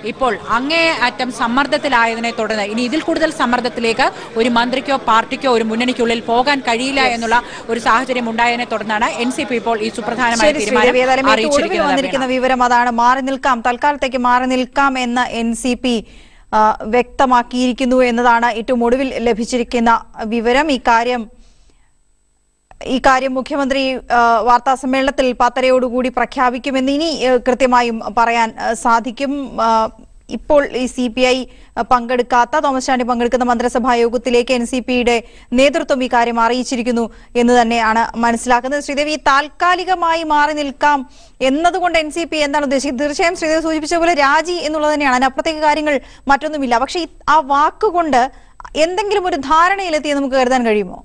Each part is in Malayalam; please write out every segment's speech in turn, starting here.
ഇപ്പോൾ അങ്ങേ അറ്റം സമ്മർദ്ദത്തിലായതിനെ തുടർന്ന് ഇനി ഇതിൽ കൂടുതൽ സമ്മർദ്ദത്തിലേക്ക് ഒരു മന്ത്രിക്കോ പാർട്ടിക്കോ ഒരു മുന്നണിക്കുള്ളിൽ പോകാൻ കഴിയില്ല എന്നുള്ള ഒരു സാഹചര്യം ഉണ്ടായതിനെ തുടർന്നാണ് എൻ സി പി ഇപ്പോൾ ഈ സുപ്രധാനമായ ശരി ശ്രീദേവി ഏതായാലും തീരുമാനം ഏറ്റവും ഒടുവിൽ അറിയിച്ചിരിക്കുന്നത് വന്നിരിക്കുന്ന വിവരം അതാണ് മാറി നിൽക്കാം തൽക്കാലത്തേക്ക് മാറി നിൽക്കാം എന്ന് എൻ സി പി വ്യക്തമാക്കിയിരിക്കുന്നു എന്നതാണ് ഏറ്റവും ഒടുവിൽ ലഭിച്ചിരിക്കുന്ന വിവരം ഇക്കാര്യം ഇക്കാര്യം മുഖ്യമന്ത്രി ആ, വാർത്താ സമ്മേളനത്തിൽ പത്തരയോടുകൂടി പ്രഖ്യാപിക്കുമെന്ന് ഇനി ആ, കൃത്യമായും പറയാൻ ആ, സാധിക്കും ആ, ഇപ്പോൾ ഈ സി പി ഐ പങ്കെടുക്കാത്ത തോമസ് ചാണ്ടി പങ്കെടുക്കുന്ന മന്ത്രിസഭാ യോഗത്തിലേക്ക് എൻ സി പിയുടെ നേതൃത്വം ഇക്കാര്യം അറിയിച്ചിരിക്കുന്നു എന്ന് തന്നെയാണ് മനസ്സിലാക്കുന്നത് ശ്രീദേവി ഈ താൽക്കാലികമായി മാറി നിൽക്കാം എന്നതുകൊണ്ട് എൻ സി പി എന്താണ് ഉദ്ദേശിക്കുന്നത് തീർച്ചയായും ശ്രീദേവി സൂചിപ്പിച്ച പോലെ രാജി എന്നുള്ളത് തന്നെയാണ് അതിനപ്പുറത്തേക്ക് കാര്യങ്ങൾ മറ്റൊന്നുമില്ല പക്ഷേ ഈ- ആ വാക്കുകൊണ്ട് എന്തെങ്കിലും ഒരു ധാരണയിലെത്തി നമുക്ക് കരുതാൻ കഴിയുമോ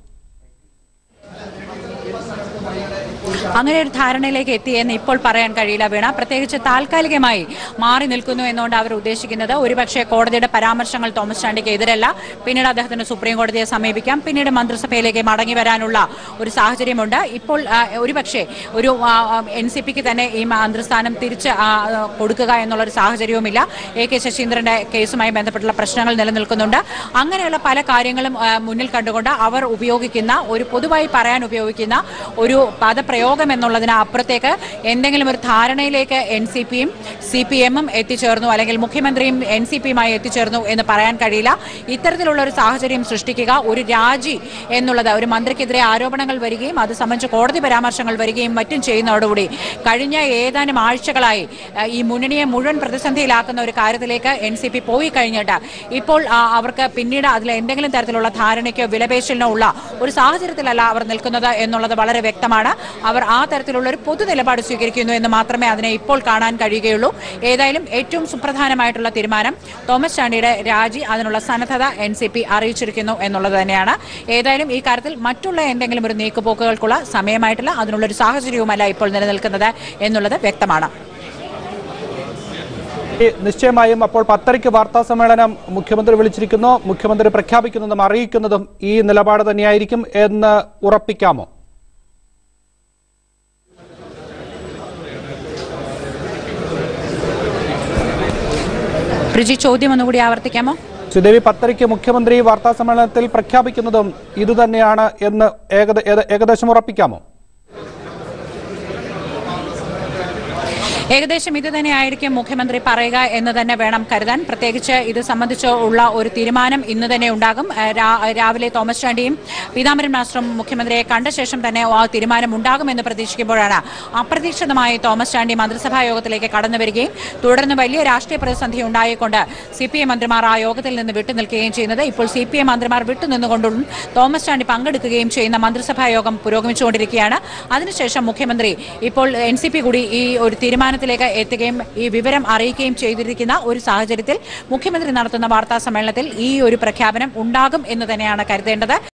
അങ്ങനെ ഒരു ധാരണയിലേക്ക് എത്തി എന്ന് ഇപ്പോൾ പറയാൻ കഴിയില്ല വീണ പ്രത്യേകിച്ച് താൽക്കാലികമായി മാറി നിൽക്കുന്നു എന്നുകൊണ്ട് അവർ ഉദ്ദേശിക്കുന്നത് ഒരുപക്ഷെ കോടതിയുടെ പരാമർശങ്ങൾ തോമസ് ചാണ്ടിക്ക് എതിരല്ല പിന്നീട് അദ്ദേഹത്തിന് സുപ്രീം കോടതിയെ സമീപിക്കാം പിന്നീട് മന്ത്രിസഭയിലേക്ക് മടങ്ങി വരാനുള്ള ഒരു സാഹചര്യമുണ്ട് ഇപ്പോൾ ആ, ഒരുപക്ഷെ ഒരു എൻ സി പിക്ക് തന്നെ ഈ മന്ത്രിസ്ഥാനം തിരിച്ച് ആ, ആ, കൊടുക്കുക എന്നുള്ള ഒരു സാഹചര്യവുമില്ല എ കെ ശശീന്ദ്രന്റെ കേസുമായി ബന്ധപ്പെട്ടുള്ള പ്രശ്നങ്ങൾ നിലനിൽക്കുന്നുണ്ട് അങ്ങനെയുള്ള പല കാര്യങ്ങളും ആ, മുന്നിൽ കണ്ടുകൊണ്ട് അവർ ഉപയോഗിക്കുന്ന ഒരു പൊതുവായി പറയാൻ ഉപയോഗിക്കുന്ന ഒരു പദപ്രയോഗം എന്നുള്ളതിന് അപ്പുറത്തേക്ക് എന്തെങ്കിലും ഒരു ധാരണയിലേക്ക് എൻ സി പിയും സി പി എമ്മും എത്തിച്ചേർന്നു അല്ലെങ്കിൽ മുഖ്യമന്ത്രിയും എൻ സി പിയുമായി എത്തിച്ചേർന്നു എന്ന് പറയാൻ കഴിയില്ല ഇത്തരത്തിലുള്ള ഒരു സാഹചര്യം സൃഷ്ടിക്കുക ഒരു രാജി എന്നുള്ളത് ഒരു മന്ത്രിക്കെതിരെ ആരോപണങ്ങൾ വരികയും അത് സംബന്ധിച്ച് കോടതി പരാമർശങ്ങൾ വരികയും മറ്റും ചെയ്യുന്നതോടുകൂടി കഴിഞ്ഞ ഏതാനും ആഴ്ചകളായി ആ, ഈ മുന്നണിയെ മുഴുവൻ പ്രതിസന്ധിയിലാക്കുന്ന ഒരു കാര്യത്തിലേക്ക് എൻ സി പി പോയി കഴിഞ്ഞിട്ട് ഇപ്പോൾ ആ, അവർക്ക് പിന്നീട് അതിൽ എന്തെങ്കിലും തരത്തിലുള്ള ധാരണയ്ക്കോ വിലപേശലിനോ ഉള്ള ഒരു സാഹചര്യത്തിലല്ല അവർ നിൽക്കുന്നത് എന്നുള്ളത് വളരെ വ്യക്തമാണ് അവർ ആ തരത്തിലുള്ള ഒരു പൊതു നിലപാട് സ്വീകരിക്കുന്നു എന്ന് മാത്രമേ അതിനെ ഇപ്പോൾ കാണാൻ കഴിയുകയുള്ളൂ ഏതായാലും ഏറ്റവും സുപ്രധാനമായിട്ടുള്ള തീരുമാനം തോമസ് ചാണ്ടിയുടെ രാജി അതിനുള്ള സന്നദ്ധത എൻ സി പി അറിയിച്ചിരിക്കുന്നു എന്നുള്ളത് തന്നെയാണ് ഏതായാലും ഈ കാര്യത്തിൽ മറ്റുള്ള എന്തെങ്കിലും ഒരു നീക്കുപോക്കുകൾക്കുള്ള സമയമായിട്ടില്ല അതിനുള്ള ഒരു സാഹചര്യവുമല്ല ഇപ്പോൾ നിലനിൽക്കുന്നത് എന്നുള്ളത് വ്യക്തമാണ് ഈ നിശ്ചയമായും അപ്പോൾ പത്തരയ്ക്ക് വാർത്താ സമ്മേളനം മുഖ്യമന്ത്രി വിളിച്ചിരിക്കുന്നു മുഖ്യമന്ത്രി പ്രഖ്യാപിക്കുന്നതും അറിയിക്കുന്നതും ഈ നിലപാട് തന്നെയായിരിക്കും എന്ന് ഉറപ്പിക്കാമോ പ്രിജി ചോദ്യം ഒന്നുകൂടി ആവർത്തിക്കാമോ ശ്രീദേവി പത്തരയ്ക്ക് മുഖ്യമന്ത്രി വാർത്താ സമ്മേളനത്തിൽ പ്രഖ്യാപിക്കുന്നതും ഇതുതന്നെയാണ് എന്ന് ഏകദ- ഏത- ഏകദേശം ഉറപ്പിക്കാമോ ഏകദേശം ഇത് തന്നെയായിരിക്കും മുഖ്യമന്ത്രി പറയുക എന്ന് തന്നെ വേണം കരുതാൻ പ്രത്യേകിച്ച് ഇത് സംബന്ധിച്ച് ഉള്ള ഒരു തീരുമാനം ഇന്ന് തന്നെ ഉണ്ടാകും ആ, രാ- രാവിലെ തോമസ് ചാണ്ടിയും പീതാംബരൻ മാസ്റ്ററും മുഖ്യമന്ത്രിയെ കണ്ട ശേഷം തന്നെ ആ തീരുമാനം ഉണ്ടാകുമെന്ന് പ്രതീക്ഷിക്കുമ്പോഴാണ് അപ്രതീക്ഷിതമായി തോമസ് ചാണ്ടി മന്ത്രിസഭാ യോഗത്തിലേക്ക് കടന്നു വരികയും തുടർന്ന് വലിയ രാഷ്ട്രീയ പ്രതിസന്ധി ഉണ്ടായിക്കൊണ്ട് സി പി എം മന്ത്രിമാർ ആ യോഗത്തിൽ നിന്ന് വിട്ടുനിൽക്കുകയും ചെയ്യുന്നത് ഇപ്പോൾ സി പി എം മന്ത്രിമാർ വിട്ടുനിന്നുകൊണ്ടും തോമസ് ചാണ്ടി പങ്കെടുക്കുകയും ചെയ്യുന്ന മന്ത്രിസഭാ യോഗം പുരോഗമിച്ചുകൊണ്ടിരിക്കുകയാണ് അതിനുശേഷം മുഖ്യമന്ത്രി ഇപ്പോൾ എൻ സി പി കൂടി ഈ ഒരു തീരുമാനത്തിലേക്ക് എത്തുകയും ഈ വിവരം അറിയിക്കുകയും ചെയ്തിരിക്കുന്ന ഒരു സാഹചര്യത്തിൽ മുഖ്യമന്ത്രി നടത്തുന്ന വാർത്താ സമ്മേളനത്തിൽ ഈ ഒരു പ്രഖ്യാപനം ഉണ്ടാകും എന്ന് തന്നെയാണ് കരുതേണ്ടത്